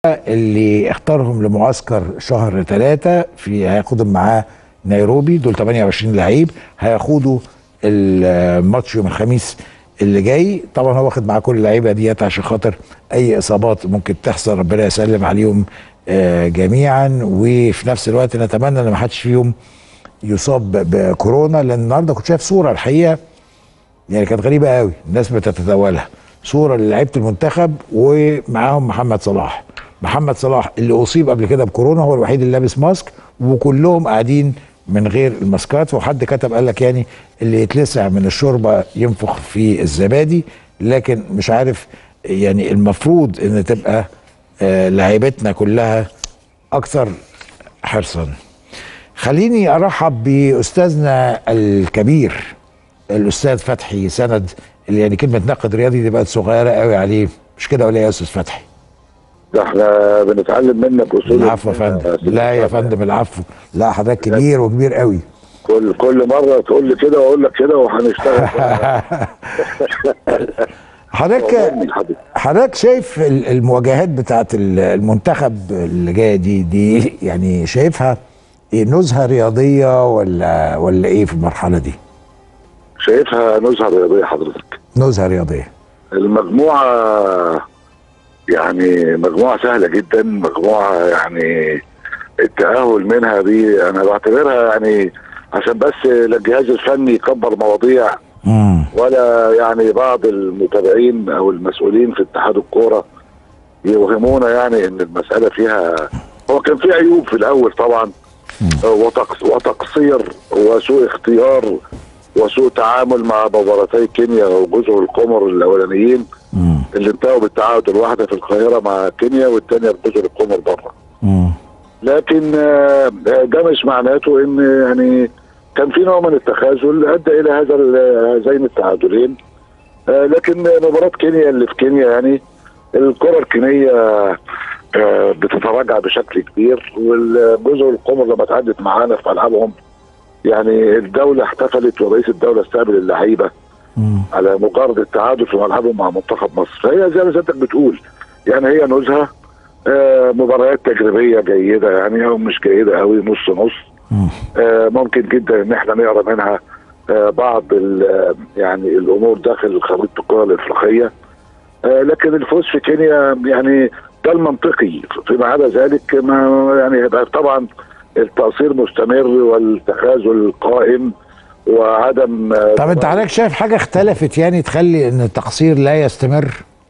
اللي اختارهم لمعسكر شهر ثلاثة في هياخدهم معاه نيروبي دول 28 لعيب هياخدوا الماتش يوم الخميس اللي جاي طبعا هو واخد معاه كل اللعيبه ديت عشان خاطر اي اصابات ممكن تحصل ربنا يسلم عليهم آه، جميعا وفي نفس الوقت نتمنى ان ما حدش فيهم يصاب بكورونا لان النهارده كنت شايف صوره الحقيقه يعني كانت غريبه قوي الناس بتتداولها صوره للعيبه المنتخب ومعاهم محمد صلاح محمد صلاح اللي اصيب قبل كده بكورونا هو الوحيد اللي لابس ماسك وكلهم قاعدين من غير الماسكات وحد كتب قال لك يعني اللي يتلسع من الشوربه ينفخ في الزبادي لكن مش عارف يعني المفروض ان تبقى آه، لعيبتنا كلها اكثر حرصا خليني ارحب باستاذنا الكبير الاستاذ فتحي سند اللي يعني كلمه ناقد رياضي دي بقت صغيره قوي عليه مش كده ولا إيه يا استاذ فتحي ده احنا بنتعلم منك اصول العفو يا فندم لا يا فندم العفو لا حضرتك كبير وكبير قوي كل كل مره تقول لي كده واقول لك كده وهنشتغل حضرتك حضرتك شايف ال- المواجهات بتاعت ال- المنتخب اللي جايه دي دي يعني شايفها إيه نزهه رياضيه ولا ولا ايه في المرحله دي؟ شايفها نزهه رياضيه حضرتك نزهه رياضيه المجموعه يعني مجموعه سهله جدا مجموعه يعني التاهل منها دي انا بعتبرها يعني عشان بس لا الجهاز الفني يكبر مواضيع امم ولا يعني بعض المتابعين او المسؤولين في اتحاد الكوره يوهمونا يعني ان المساله فيها هو كان في عيوب في الاول طبعا وتقص- وتقصير وسوء اختيار وسوء تعامل مع مباراتي كينيا وجزر القمر الاولانيين امم اللي انتهوا بالتعادل الواحده في القاهره مع كينيا والثانيه في جزر القمر بره امم لكن آه، ده مش معناته ان يعني كان في نوع من التخاذل ادى الى هذا ال- هذين التعادلين آه، لكن مباراه كينيا اللي في كينيا يعني الكره الكينيه آه، بتتراجع بشكل كبير والجزر القمر لما اتعدت معانا في ملعبهم يعني الدوله احتفلت ورئيس الدوله استقبل اللعيبه امم على مجرد التعادل في ملعبهم مع منتخب مصر فهي زي ما سيادتك بتقول يعني هي نزهه آه، مباريات تجريبيه جيده يعني او مش جيده قوي نص نص مم. آه، ممكن جدا ان احنا نقرا منها آه، بعض ال- يعني الامور داخل خريطه الكره الافريقيه آه، لكن الفوز في كينيا يعني ده المنطقي فيما عدا ذلك ما يعني هيبقى طبعا التقصير مستمر والتخاذل قائم وعدم آه، طب انت حضرتك شايف حاجه اختلفت يعني تخلي ان التقصير لا يستمر؟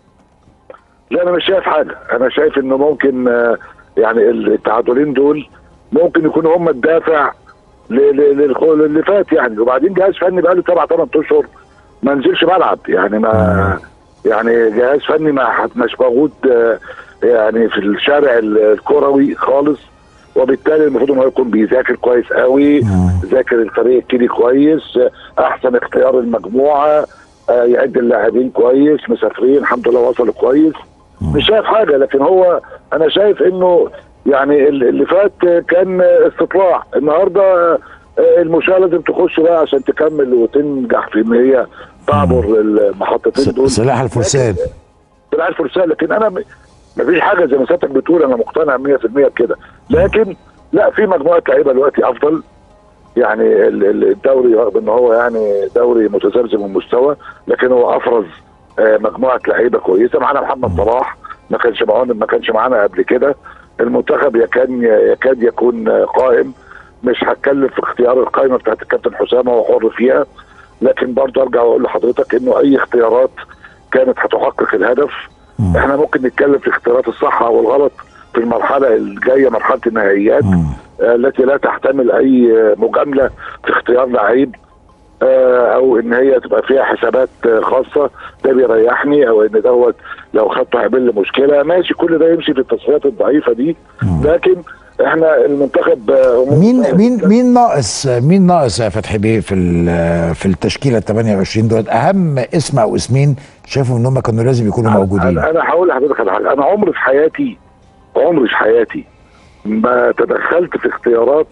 لا انا مش شايف حاجه انا شايف انه ممكن آه، يعني التعادلين دول ممكن يكونوا هم الدافع ل- ل- للخ- اللي فات يعني وبعدين جهاز فني بقى له سبع ثمان اشهر ما نزلش ملعب يعني ما يعني جهاز فني ما حت- مش موجود آه، يعني في الشارع ال- الكروي خالص وبالتالي المفروض ان هو يكون بيذاكر كويس قوي ذاكر الفريق الكيني كويس آه، احسن اختيار المجموعه آه، يعد اللاعبين كويس مسافرين الحمد لله وصلوا كويس مش شايف حاجه لكن هو انا شايف انه يعني ال- اللي فات كان استطلاع النهارده المشاه لازم تخش بقى عشان تكمل وتنجح في ان هي تعبر المحطتين دول سلاح الفرسان سلاح الفرسان لكن انا م- مفيش حاجه زي ما سيادتك بتقول انا مقتنع 100% بكده لكن لا في مجموعه لعيبه دلوقتي افضل يعني ال- ال- الدوري رغم ان هو يعني دوري متذبذب المستوى لكن هو افرز آه، مجموعه لعيبه كويسه معانا محمد صلاح ما كانش معانا ما كانش معانا قبل كده المنتخب يكاد يكاد يكون آه، قائم مش هتكلم في اختيار القائمه بتاعت الكابتن حسام هو حر فيها لكن برضه ارجع واقول لحضرتك انه اي اختيارات كانت هتحقق الهدف احنا ممكن نتكلم في اختيارات الصح او الغلط في المرحله الجايه مرحله النهائيات آه، التي لا تحتمل اي آه، مجامله في اختيار لعيب آه، او ان هي تبقى فيها حسابات آه، خاصه ده بيريحني او ان دوت لو خدته هيعمل لي مشكله ماشي كل ده يمشي في التصفيات الضعيفه دي لكن احنا المنتخب آه، مين مين مين ناقص مين ناقص يا فتحي بيه في ال- في التشكيله ال 28 دول اهم اسم او اسمين شافوا ان هم كانوا لازم يكونوا موجودين انا أنا هقول لحضرتك على حاجه انا عمري في حياتي عمري في حياتي ما تدخلت في اختيارات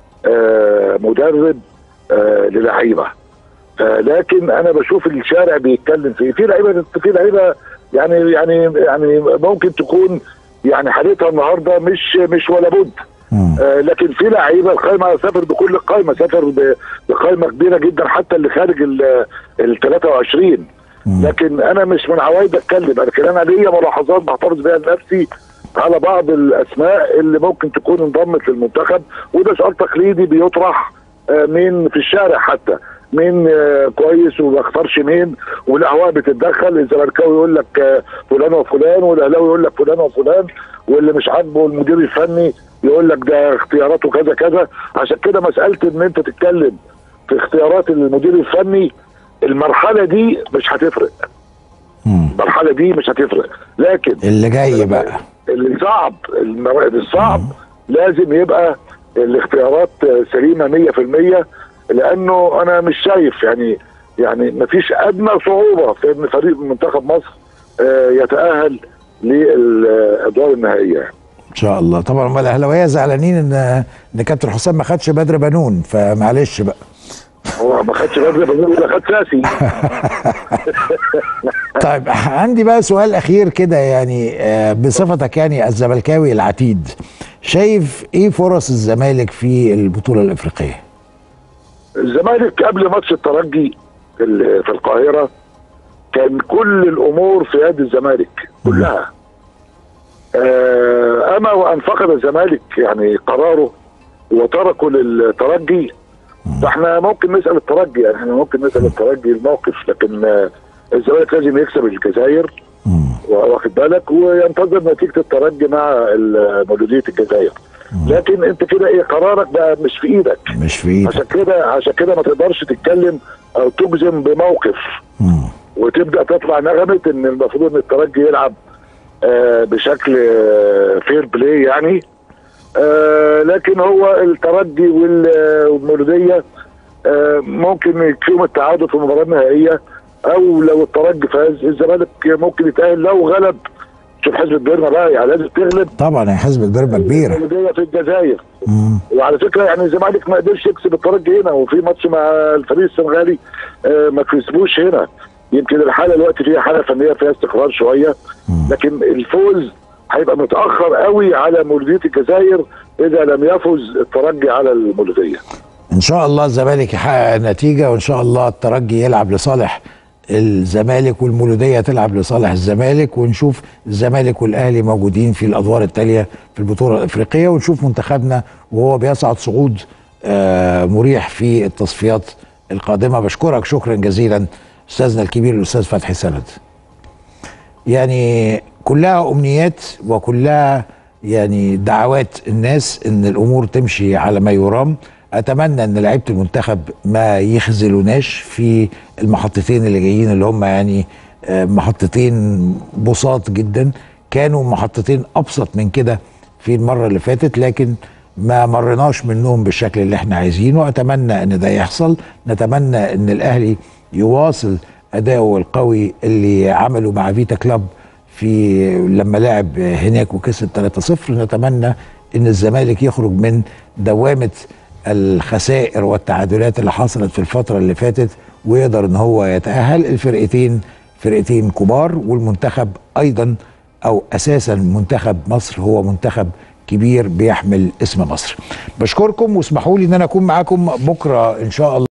آه، مدرب آه، للعيبه آه، لكن انا بشوف الشارع بيتكلم في في لعيبه في لعيبه يعني يعني يعني ممكن تكون يعني حالتها النهارده مش مش ولا بد مم. آه لكن في لعيبه القايمه سافر بكل القايمه سافر ب- بقايمه كبيره جدا حتى اللي خارج ال ال 23 لكن انا مش من عوايد اتكلم لكن انا ليا ملاحظات بحتفظ بيها لنفسي على بعض الاسماء اللي ممكن تكون انضمت للمنتخب وده سؤال تقليدي بيطرح آه، مين في الشارع حتى مين آه، كويس وما اختارش مين والاهواء بتتدخل الزملكاوي يقول لك آه، فلان وفلان والاهلاوي يقول لك فلان وفلان واللي مش عاجبه المدير الفني يقول لك ده اختياراته كذا كذا عشان كده مساله ان انت تتكلم في اختيارات المدير الفني المرحله دي مش هتفرق مم. المرحله دي مش هتفرق لكن اللي جاي بقى اللي صعب المواد الصعب لازم يبقى الاختيارات سليمه 100% لانه انا مش شايف يعني يعني مفيش ادنى صعوبه في ان فريق منتخب مصر آه، يتاهل للادوار النهائيه يعني. ان شاء الله طبعا هم الاهلاويه زعلانين ان ان كابتن حسام ما خدش بدر بنون فمعلش بقى هو ما خدش بدري بنقول ولا خد ساسي طيب عندي بقى سؤال اخير كده يعني آه، بصفتك يعني الزملكاوي العتيد شايف ايه فرص الزمالك في البطوله الافريقيه الزمالك قبل ماتش الترجي في ال- في القاهره كان كل الامور في يد الزمالك كلها آه، اما وان فقد الزمالك يعني قراره وتركه للترجي فاحنا ممكن نسال الترجي يعني احنا ممكن نسال الترجي الموقف لكن آه، الزمالك لازم يكسب الجزائر مم. واخد بالك وينتظر نتيجه الترجي مع ال- مولوديه الجزائر لكن انت كده ايه قرارك بقى مش في ايدك مش في ايدك عشان كده عشان كده ما تقدرش تتكلم او تجزم بموقف مم. وتبدا تطلع نغمه ان المفروض ان الترجي يلعب آه بشكل آه فير بلاي يعني آه لكن هو الترجي وال- والمولوديه آه ممكن يكفيهم التعادل في المباراه النهائيه او لو الترجي فاز الزمالك ممكن يتاهل لو غلب شوف حزب البرنا بقى يعني لازم تغلب طبعا يا حزب الضربه كبيره المولوديه في الجزائر مم. وعلى فكره يعني الزمالك ما قدرش يكسب الترجي هنا وفي ماتش مع الفريق السنغالي آه، ما كسبوش هنا يمكن الحاله دلوقتي فيها حاله فنيه فيها استقرار شويه لكن الفوز هيبقى متاخر قوي على مولوديه الجزائر اذا لم يفز الترجي على المولوديه ان شاء الله الزمالك يحقق نتيجه وان شاء الله الترجي يلعب لصالح الزمالك والمولوديه تلعب لصالح الزمالك ونشوف الزمالك والاهلي موجودين في الادوار التاليه في البطوله الافريقيه ونشوف منتخبنا وهو بيصعد صعود آه، مريح في التصفيات القادمه بشكرك شكرا جزيلا استاذنا الكبير الاستاذ فتحي سند يعني كلها امنيات وكلها يعني دعوات الناس ان الامور تمشي على ما يرام اتمنى ان لعيبه المنتخب ما يخذلوناش في المحطتين اللي جايين اللي هم يعني آه، محطتين بساط جدا كانوا محطتين ابسط من كده في المره اللي فاتت لكن ما مرناش منهم بالشكل اللي احنا عايزينه اتمنى ان ده يحصل نتمنى ان الاهلي يواصل اداؤه القوي اللي عمله مع فيتا كلاب في لما لعب هناك وكسب 3-0 نتمنى ان الزمالك يخرج من دوامه الخسائر والتعادلات اللي حصلت في الفتره اللي فاتت ويقدر ان هو يتاهل الفرقتين فرقتين كبار والمنتخب ايضا او اساسا منتخب مصر هو منتخب كبير بيحمل اسم مصر بشكركم واسمحوا لي ان انا اكون معاكم بكره ان شاء الله